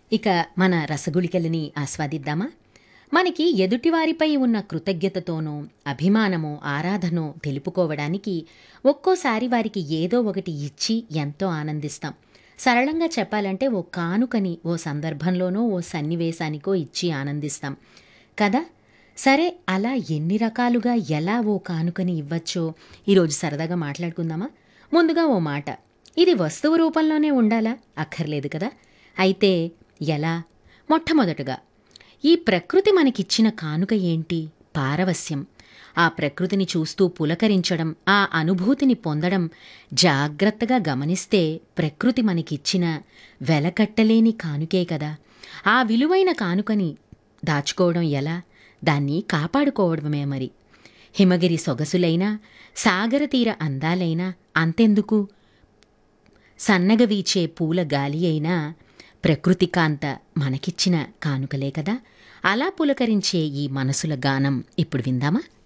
ఇక మన రసగుళికలని ఆస్వాదిద్దామా మనకి ఎదుటివారిపై ఉన్న కృతజ్ఞతతోనో అభిమానమో ఆరాధనో తెలుపుకోవడానికి ఒక్కోసారి వారికి ఏదో ఒకటి ఇచ్చి ఎంతో ఆనందిస్తాం సరళంగా చెప్పాలంటే ఓ కానుకని ఓ సందర్భంలోనో ఓ సన్నివేశానికో ఇచ్చి ఆనందిస్తాం కదా సరే అలా ఎన్ని రకాలుగా ఎలా ఓ కానుకని ఇవ్వచ్చో ఈరోజు సరదాగా మాట్లాడుకుందామా ముందుగా ఓ మాట ఇది వస్తువు రూపంలోనే ఉండాలా అక్కర్లేదు కదా అయితే ఎలా మొట్టమొదటగా ఈ ప్రకృతి మనకిచ్చిన కానుక ఏంటి పారవస్యం ఆ ప్రకృతిని చూస్తూ పులకరించడం ఆ అనుభూతిని పొందడం జాగ్రత్తగా గమనిస్తే ప్రకృతి మనకిచ్చిన వెలకట్టలేని కానుకే కదా ఆ విలువైన కానుకని దాచుకోవడం ఎలా దాన్ని కాపాడుకోవడమే మరి హిమగిరి సొగసులైనా సాగరతీర అందాలైనా అంతెందుకు సన్నగ వీచే పూల గాలి అయినా ప్రకృతి కాంత మనకిచ్చిన కానుకలే కదా అలా పులకరించే ఈ మనసుల గానం ఇప్పుడు విందామా